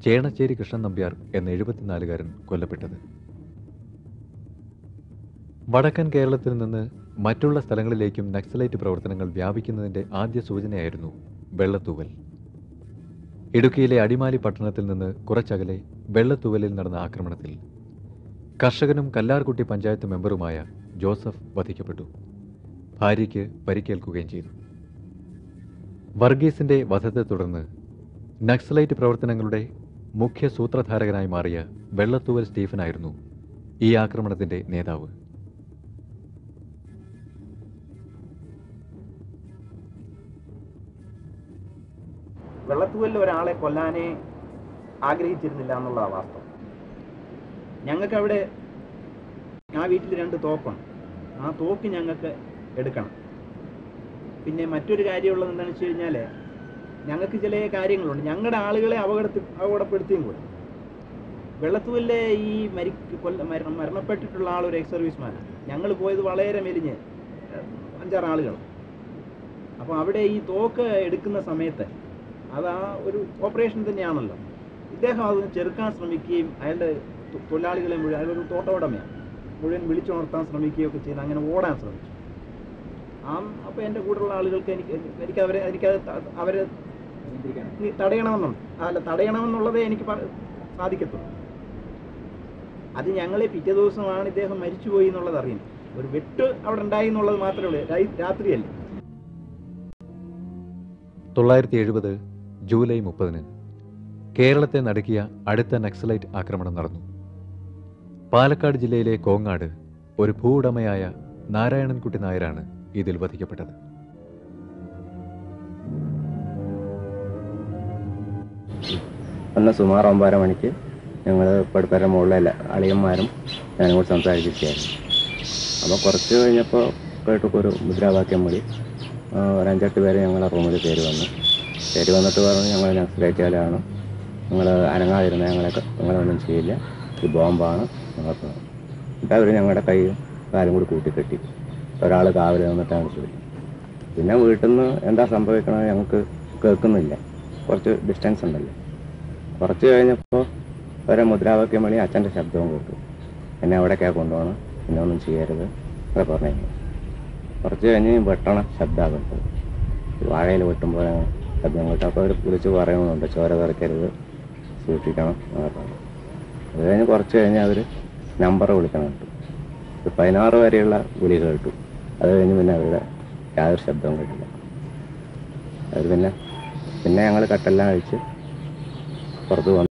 ചേണച്ചേരി കൃഷ്ണൻ നമ്പ്യാർ എന്ന എഴുപത്തിനാലുകാരൻ കൊല്ലപ്പെട്ടത് വടക്കൻ കേരളത്തിൽ നിന്ന് മറ്റുള്ള സ്ഥലങ്ങളിലേക്കും നക്സലൈറ്റ് പ്രവർത്തനങ്ങൾ വ്യാപിക്കുന്നതിന്റെ ആദ്യ സൂചനയായിരുന്നു വെള്ളത്തൂവൽ ഇടുക്കിയിലെ അടിമാലി പട്ടണത്തിൽ നിന്ന് കുറച്ചകലെ വെള്ളത്തൂവലിൽ നടന്ന ആക്രമണത്തിൽ കർഷകനും കല്ലാർകുട്ടി പഞ്ചായത്ത് മെമ്പറുമായ ജോസഫ് വധിക്കപ്പെട്ടു ഭാര്യയ്ക്ക് പരിക്കേൽക്കുകയും ചെയ്തു വർഗീസിന്റെ വധത്തെ തുടർന്ന് നക്സലൈറ്റ് പ്രവർത്തനങ്ങളുടെ മുഖ്യ സൂത്രധാരകനായി മാറിയ വെള്ളത്തൂവൽ സ്റ്റീഫനായിരുന്നു ഈ ആക്രമണത്തിന്റെ നേതാവ് വെള്ളത്തൂവലിൽ ഒരാളെ കൊല്ലാനേ ആഗ്രഹിച്ചിരുന്നില്ല എന്നുള്ളതാണ് വാസ്തവം ഞങ്ങൾക്ക് അവിടെ ആ വീട്ടിൽ രണ്ട് തോക്കുണ്ട് ആ തോക്ക് ഞങ്ങൾക്ക് എടുക്കണം പിന്നെ മറ്റൊരു കാര്യമുള്ളത് എന്താണെന്ന് വെച്ച് കഴിഞ്ഞാൽ ഞങ്ങൾക്ക് ചില കാര്യങ്ങളുണ്ട് ഞങ്ങളുടെ ആളുകളെ അപകടത്തിൽ അപകടപ്പെടുത്തിയും കൂടെ വെള്ളത്തൂവലിലെ ഈ മരി കൊല്ല മര- മരണപ്പെട്ടിട്ടുള്ള ആൾ ഒരു എക്സ് സർവീസ്മാനാണ് ഞങ്ങൾ പോയത് വളരെ മെലിഞ്ഞ് ഏഹ്, അഞ്ചാറ് ആളുകൾ അപ്പോൾ അവിടെ ഈ തോക്ക് എടുക്കുന്ന സമയത്ത് അത് ആ ഒരു ഓപ്പറേഷൻ തന്നെയാണല്ലോ ഇദ്ദേഹം അത് ചെറുക്കാൻ ശ്രമിക്കുകയും അയാളുടെ തൊ- തൊഴിലാളികളെ മുഴുവൻ അയാളൊരു തോട്ടോടമയാണ് മുഴുവൻ വിളിച്ചുണർത്താൻ ശ്രമിക്കുകയും ഒക്കെ ചെയ്ത് അങ്ങനെ ഓടാൻ ശ്രമിച്ചു ആ അപ്പോൾ എൻ്റെ കൂടെയുള്ള ആളുകൾക്ക് എനിക്ക് എനിക്ക് അവരെ എനിക്കത് ത- അവരെ നി- തടയണമെന്നുണ്ട് അല്ല തടയണമെന്നുള്ളതേ എനിക്ക് പറ- സാധിക്കത്തുള്ളൂ അത് ഞങ്ങളെ പിറ്റേ ദിവസമാണ് ഇദ്ദേഹം മരിച്ചുപോയി എന്നുള്ളത് അറിയുന്നത് ഒരു വെട്ട് അവിടെ ഉണ്ടായി എന്നുള്ളത് മാത്രമേ ഉള്ളൂ രാ- രാത്രിയല്ലേ തൊള്ളായിരത്തി എഴുപത് ജൂലൈ മുപ്പതിന് കേരളത്തെ നടുക്കിയ അടുത്ത നക്സലൈറ്റ് ആക്രമണം നടന്നു പാലക്കാട് ജില്ലയിലെ കോങ്ങാട് ഒരു ഭൂവുടമയായ നാരായണൻകുട്ടി നായരാണ് ഇതിൽ വധിക്കപ്പെട്ടത് അന്ന് സുമാർ ഒമ്പതര മണിക്ക് ഞങ്ങൾ പടുപ്പര മുകളിലെ എല്ലാ അളിയന്മാരും ഞാനും കൂടി സംസാരിച്ചിരിക്കുകയായിരുന്നു അപ്പോൾ കുറച്ച് കഴിഞ്ഞപ്പോൾ കേട്ടൊക്കെ ഒരു മുദ്രാവാക്യം വിളി ആ, ഒരു അഞ്ചെട്ട് പേര് ഞങ്ങളെ റൂമിൽ കയറി വന്നു കയറി വന്നിട്ട് പറഞ്ഞു ഞങ്ങൾ നക്സലേറ്റുകാരാണ് നിങ്ങൾ അനങ്ങാതിരുന്ന ഞങ്ങളെ നിങ്ങളൊന്നും ചെയ്യില്ല ഇത് ബോംബാണ് എന്നൊക്കെ പറഞ്ഞു. എന്നിട്ട് അവർ ഞങ്ങളുടെ കൈയും കാലും കൂടി കൂട്ടിക്കെട്ടി ഒരാൾ കാവൽ നിന്നിട്ടാണ് ചോദിച്ചത് പിന്നെ വീട്ടിൽ നിന്ന് എന്താ സംഭവിക്കണത് ഞങ്ങൾക്ക് കേൾക്കുന്നില്ല കുറച്ച് ഡിസ്റ്റൻസ് ഉണ്ടല്ലോ കുറച്ച് കഴിഞ്ഞപ്പോൾ ഒരു മുദ്രാവാക്യം വഴി അച്ഛൻ്റെ ശബ്ദവും കേട്ടു എന്നെ അവിടേക്കാണ് കൊണ്ടുപോകണം പിന്നെ ഒന്നും ചെയ്യരുത് ഒക്കെ പറഞ്ഞു കുറച്ച് കഴിഞ്ഞ് വെട്ടണ ശബ്ദമാണ് കേട്ടത് വാഴയിൽ വെട്ടുമ്പോൾ ശബ്ദം കേട്ടു അപ്പോൾ അവർ വിളിച്ച് പറയുന്നുണ്ട് ചോര തെറിക്കരുത് സൂക്ഷിക്കണം എന്നൊക്കെ പറഞ്ഞു അത് കഴിഞ്ഞ് കുറച്ച് കഴിഞ്ഞ് അവർ നമ്പർ വിളിക്കണം കേട്ടു ഒരു പതിനാറ് വരെയുള്ള വിളി കേട്ടു അത് കഴിഞ്ഞ് പിന്നെ അവരുടെ യാതൊരു ശബ്ദവും കേട്ടില്ല അവർ പിന്നെ പിന്നെ ഞങ്ങൾ കട്ടെല്ലാം അഴിച്ച് പുറത്ത് വന്നു